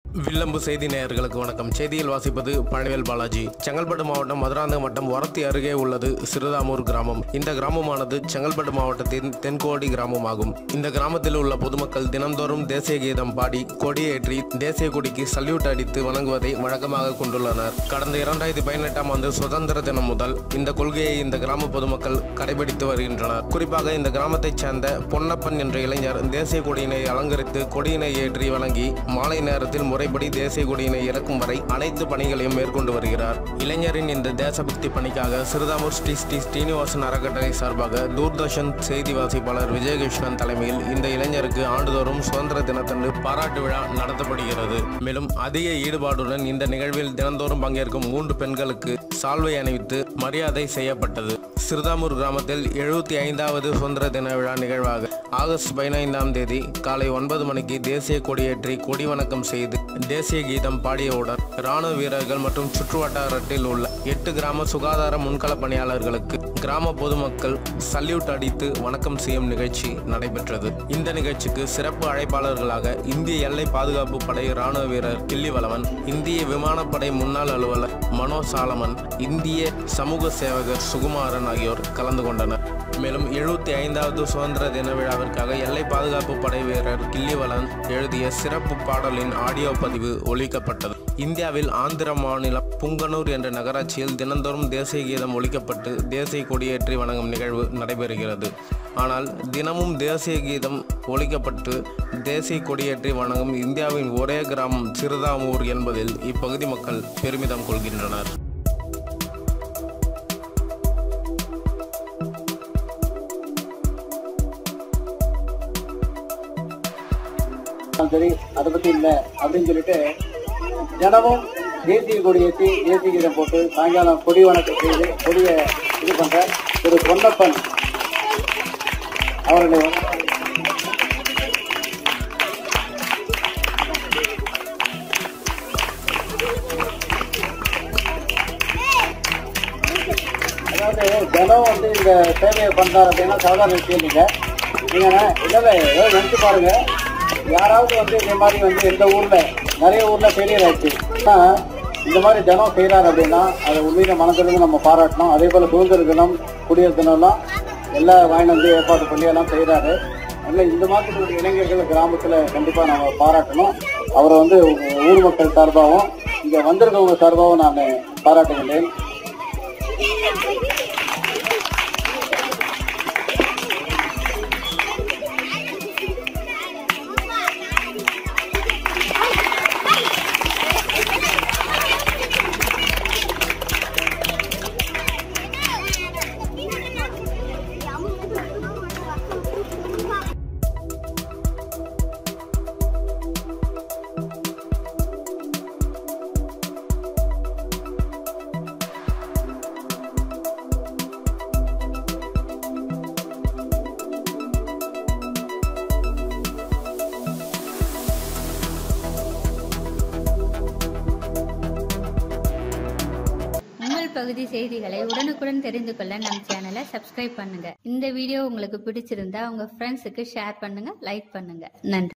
வில்லம்பு செய்தி நேயர்களுக்கு வணக்கம் செய்தியில் வாசிப்பது பழனிவேல் பாலாஜி செங்கல்பட்டு மாவட்டம் மதுராந்தகம் வட்டம் வரத்தி அருகே உள்ளது சிறுதாமூர் கிராமம் இந்த கிராமமானது செங்கல்பட்டு மாவட்டத்தின் தென்கோடி கிராமமாகும் இந்த கிராமத்தில் உள்ள பொதுமக்கள் தினந்தோறும் தேசிய கீதம் பாடி கொடியேற்றி தேசிய கொடிக்கு சல்யூட் அடித்து வணங்குவதை வழக்கமாக கொண்டுள்ளனர் கடந்த இரண்டாயிரத்தி பதினெட்டாம் ஆண்டு சுதந்திர தினம் முதல் இந்த கொள்கையை இந்த கிராம பொதுமக்கள் கடைபிடித்து வருகின்றனர் குறிப்பாக இந்த கிராமத்தைச் சேர்ந்த பொன்னப்பன் என்ற இளைஞர் தேசிய கொடியினை அலங்கரித்து கொடியினை ஏற்றி வணங்கி மாலை நேரத்தில் முறைப்படி தேசிய கொடியினை இறக்கும் வரை அனைத்து பணிகளையும் மேற்கொண்டு வருகிறார் இளைஞரின் இந்த தேசபக்தி பணிக்காக சிறுதாமூர் ஸ்ரீ ஸ்ரீ ஸ்ரீனிவாசன் அறக்கட்டளை சார்பாக தூர்தர்ஷன் செய்தி வாசிப்பாளர் விஜயகிருஷ்ணன் தலைமையில் இந்த இளைஞருக்கு ஆண்டுதோறும் சுதந்திர தினத்தன்று பாராட்டு விழா நடத்தப்படுகிறது மேலும் அதிக ஈடுபாடுடன் இந்த நிகழ்வில் தினந்தோறும் பங்கேற்கும் மூன்று பெண்களுக்கு சால்வை அணிவித்து மரியாதை செய்யப்பட்டது சிறுதாமூர் கிராமத்தில் எழுபத்தி ஐந்தாவது சுதந்திர தின விழா நிகழ்வாக ஆகஸ்ட் பதினைந்தாம் தேதி காலை ஒன்பது மணிக்கு தேசிய கொடியேற்றி கொடி வணக்கம் செய்து தேசிய கீதம் பாடியவுடன் ராணுவ வீரர்கள் மற்றும் சுற்றுவட்டாரத்தில் உள்ள எட்டு கிராம சுகாதார முன்கள பணியாளர்களுக்கு கிராம பொதுமக்கள் சல்யூட் அடித்து வணக்கம் செய்யும் நிகழ்ச்சி நடைபெற்றது இந்த நிகழ்ச்சிக்கு சிறப்பு அழைப்பாளர்களாக இந்திய எல்லை பாதுகாப்பு படை ராணுவ வீரர் கிள்ளிவளவன் இந்திய விமானப்படை முன்னாள் அலுவலர் மனோ சாலமன் இந்திய சமூக சேவகர் சுகுமாரன் ஆகியோர் கலந்து கொண்டனர் மேலும் எழுபத்தி ஐந்தாவது சுதந்திர தின விழாவிற்காக எல்லை பாதுகாப்பு படை வீரர் கிள்ளிவலன் எழுதிய சிறப்பு பாடலின் ஆடியோ பதிவு ஒலிக்கப்பட்டது இந்தியாவில் ஆந்திர மாநிலம் புங்கனூர் என்ற நகராட்சியில் தினந்தோறும் தேசிய கீதம் ஒலிக்கப்பட்டு தேசிய கொடியேற்றி வணங்கும் நிகழ்வு நடைபெறுகிறது ஆனால் தினமும் தேசிய கீதம் ஒலிக்கப்பட்டு தேசிய கொடியேற்றி வணங்கும் இந்தியாவின் ஒரே கிராமம் சிறுதாமூர் என்பதில் இப்பகுதி மக்கள் பெருமிதம் கொள்கின்றனர் இருந்தாலும் சரி அதை பத்தி இல்ல அப்படின்னு சொல்லிட்டு தினமும் தேசிய கொடி ஏற்றி தேசிய கீதம் போட்டு சாயங்காலம் கொடி வணக்கம் செய்து கொடியை இது பண்ற திரு பொன்னப்பன் அவர்களை அதாவது தினம் வந்து இந்த சேவையை பண்றாரு அப்படின்னா சாதாரண விஷயம் இல்லை நீங்க இல்ல இல்ல ஏதோ நினைச்சு பாருங்க யாராவது வந்து இந்த மாதிரி வந்து எந்த ஊர்ல நிறைய ஊர்ல ஃபெயிலியர் ஆயிடுச்சு ஆனா இந்த மாதிரி தினம் செய்யறாரு அப்படின்னா அதை உண்மையில மனதிலிருந்து நம்ம பாராட்டணும் அதே போல சுதந்திர தினம் குடியரசு தினம்லாம் எல்லாம் வாங்கி வந்து ஏற்பாடு பண்ணி எல்லாம் செய்யறாரு அதனால இந்த மாதிரி ஒரு இளைஞர்கள் கிராமத்துல கண்டிப்பா நம்ம பாராட்டணும் அவரை வந்து ஊர் மக்கள் சார்பாகவும் இங்க வந்திருக்கவங்க சார்பாகவும் நான் பாராட்டுகின்றேன் உங்கள் பகுதி செய்திகளை உடனுக்குடன் தெரிந்து கொள்ள நம் சேனலை சப்ஸ்கிரைப் பண்ணுங்க இந்த வீடியோ உங்களுக்கு பிடிச்சிருந்தா உங்க ஃப்ரெண்ட்ஸுக்கு ஷேர் பண்ணுங்க லைக் பண்ணுங்க நன்றி